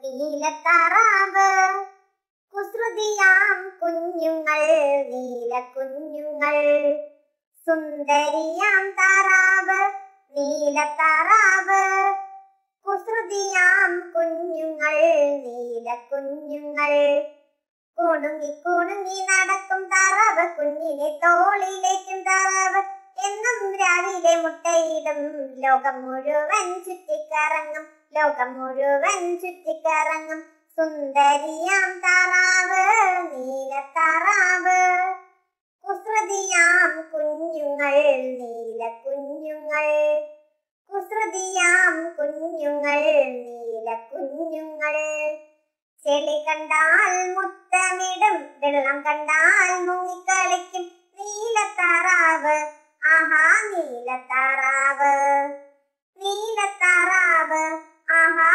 നീലത്താറാവ് കുസൃതിയാം കുഞ്ഞുങ്ങൾ നീല കുഞ്ഞുങ്ങൾ സുന്ദരിയാം താറാവ് നീലത്താറാവ് കുസൃതിയാം കുഞ്ഞുങ്ങൾ നീല കുഞ്ഞുങ്ങൾ കുണുങ്ങി കുണുങ്ങി നടക്കും താറാവ് കുഞ്ഞിനെ തോളിലേക്കും താറാവ് എന്നും രാവിലെ മുട്ടയിടും ലോകം മുഴുവൻ ചുറ്റിക്കറങ്ങും ലോകം മുഴുവൻ ചുറ്റിക്കറങ്ങും സുന്ദരിയാം താറാവ് നീലത്താറാവ് കുസൃതിയാം കുഞ്ഞുങ്ങൾ നീല കുഞ്ഞുങ്ങൾ കുസൃതിയാം കുഞ്ഞുങ്ങൾ നീല കുഞ്ഞുങ്ങൾ ചെളി കണ്ടാൽ മുത്തമിടും വെള്ളം കണ്ടാൽ മുങ്ങിക്കളിക്കും നീലത്താറാവ് ആഹാ നീലത്താറാവ് നീലത്താറാവ് ആഹാ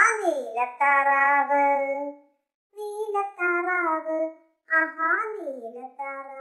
നീലത്താറാവ് നീലത്താറാവ് ആഹാ നീലത്താറാവ്